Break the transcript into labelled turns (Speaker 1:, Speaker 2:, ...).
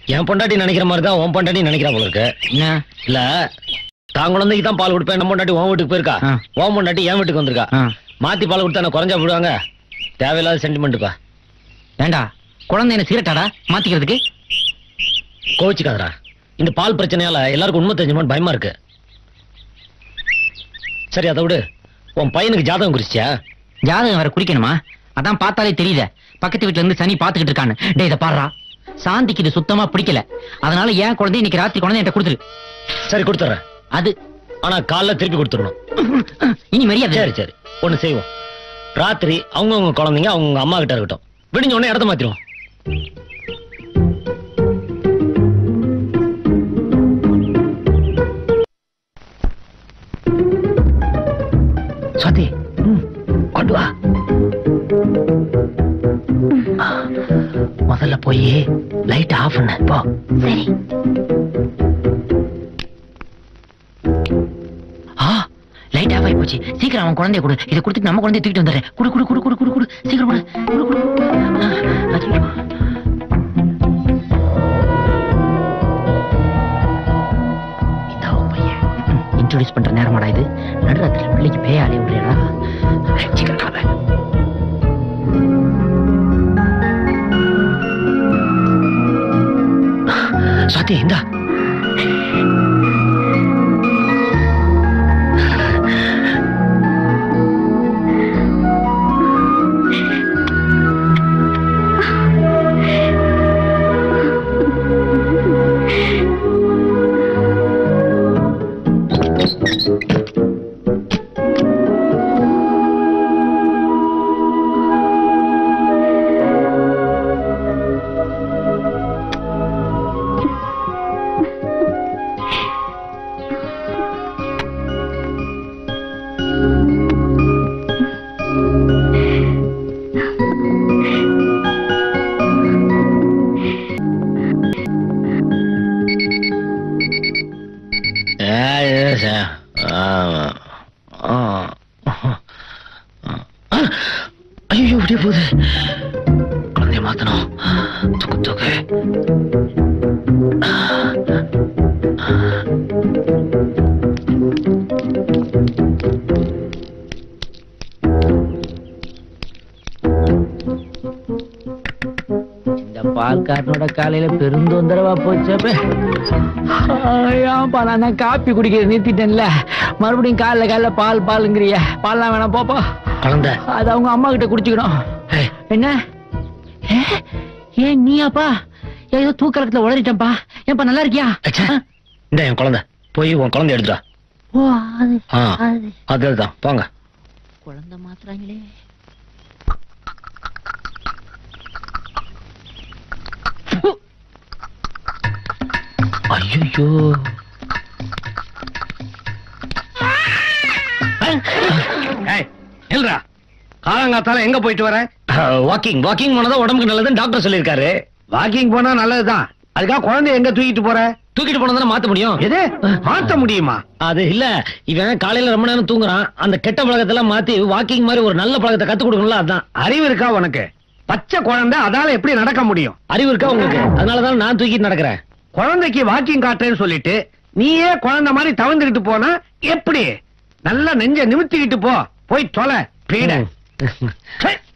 Speaker 1: என் பொண்டாட்டி நினைக்கிற மாதிரி தான் உன் பொண்டாட்டி நினைக்கிறா போல இருக்கு
Speaker 2: என்ன
Speaker 1: இல்ல தான் குழந்தைக்கு தான் பால் கொடுப்பேன் நம்ம பொண்டாட்டி உன் வீட்டுக்கு போயிருக்கா
Speaker 2: ஆ.
Speaker 1: உன் பொண்டாட்டி என் வீட்டுக்கு வந்திருக்கா
Speaker 2: ஆ.
Speaker 1: மாத்தி பால் கொடுத்தா என்ன குறைஞ்சா போடுவாங்க தேவையில்லாத சென்டிமெண்ட்டுப்பா
Speaker 2: ஏண்டா குழந்தை என்ன சீரட்டாடா மாத்திக்கிறதுக்கு
Speaker 1: கோவிச்சுக்காதடா இந்த பால் பிரச்சனையால எல்லாருக்கும் உண்மை தெரிஞ்சுமான்னு பயமா இருக்கு சரி அதை விடு உன் பையனுக்கு ஜாதகம் குறிச்சியா
Speaker 2: ஜாதகம் வேற குறிக்கணுமா அதான் பார்த்தாலே தெரியுதே பக்கத்து வீட்டுல இருந்து சனி பாத்துக்கிட்டு இருக்கான்னு டேய் இதை பாடுறா சாந்திக்கு இது சுத்தமா பிடிக்கல அதனால ஏன் குழந்தை இன்னைக்கு ராத்திரி குழந்தை என்கிட்ட கொடுத்துரு
Speaker 1: சரி கொடுத்துட்றேன்
Speaker 2: அது
Speaker 1: ஆனா காலைல திருப்பி கொடுத்துடணும்
Speaker 2: இனி மரியாதை
Speaker 1: சரி சரி ஒண்ணு செய்வோம் ராத்திரி அவங்கவங்க குழந்தைங்க அவங்க அம்மா கிட்ட இருக்கட்டும் விடிஞ்ச உடனே இடத்த மாத்திருவோம் சுவாதி கொண்டு வா முதல்ல போய் லைட் ஆஃப் பண்ண போ
Speaker 3: சரி
Speaker 2: ஆ லைட் ஆஃப் ஆகி போச்சு சீக்கிரம் அவன் குழந்தைய கொடு இதை கொடுத்துட்டு நம்ம குழந்தைய தூக்கிட்டு வந்துடுறேன் குடு குடு குடு குடு குடு குடு சீக்கிரம் குடு குடு குடு ஆ, அச்சோ. இதான் உன் பையன் இன்ட்ரோடியூஸ் பண்ற நேரமாடா இது நடுராத்திரில பிள்ளைக்கு பேய அலைய விடுறியடா சீக்கிரம் கிளம்பு
Speaker 1: சுவாதி இந்தா ஐயோ இப்படியே போகுது குழந்தைய மாத்தணும் தூக்கு தூக்கு
Speaker 2: இந்த பால்காரனோட காலையில பெருந்தொந்தரவா போச்சப்ப ஏன்பா நான் தான் காப்பி குடிக்கிறது நிறுத்திட்டேன்ல மறுபடியும் காலைல காலைல பால் பாலுங்கிறிய பால்லாம் வேணாம் போப்பா
Speaker 1: குழந்தை
Speaker 2: அது அவங்க அம்மா கிட்ட குடிச்சுக்கணும்
Speaker 1: ஏய்,
Speaker 2: என்ன ஏ, ஏன் நீயாப்பா ஏதோ தூக்கலத்துல உளறிட்டேன்ப்பா ஏன்பா நல்லா இருக்கியா
Speaker 1: அச்சே. இந்த என் குழந்தை போய் உன் குழந்தை எடுத்துடா
Speaker 2: ஓ அது
Speaker 1: ஆ
Speaker 2: அது
Speaker 1: அதுதான் போங்க
Speaker 2: குழந்தை மாத்துறாங்களே
Speaker 1: ஐயோ
Speaker 4: இல்லடா காலங்காத்தால எங்க போயிட்டு வர
Speaker 1: வாக்கிங் வாக்கிங் போனதா உடம்புக்கு நல்லதுன்னு டாக்டர் சொல்லியிருக்காரு
Speaker 4: வாக்கிங் போனா நல்லதுதான் அதுக்காக குழந்தைய எங்க தூக்கிட்டு போற
Speaker 1: தூக்கிட்டு போனதானே மாத்த முடியும்
Speaker 4: எது மாத்த முடியுமா
Speaker 1: அது இல்ல இவன் காலையில ரொம்ப நேரம் தூங்குறான் அந்த கெட்ட பழக்கத்தெல்லாம் மாத்தி வாக்கிங் மாதிரி ஒரு நல்ல பழக்கத்தை கத்து கொடுக்கணும்ல அதான்
Speaker 4: அறிவு இருக்கா உனக்கு பச்சை குழந்தை அதால எப்படி நடக்க முடியும்
Speaker 1: அறிவு இருக்கா உங்களுக்கு அதனாலதான் நான் தூக்கிட்டு நடக்கிறேன்
Speaker 4: குழந்தைக்கு வாக்கிங் காட்டுறேன்னு சொல்லிட்டு நீயே குழந்தை மாதிரி தவந்துகிட்டு போனா எப்படி நல்லா நெஞ்ச நிமித்திக்கிட்டு போ போய் தொலை பீட
Speaker 1: ம்.
Speaker 4: சே.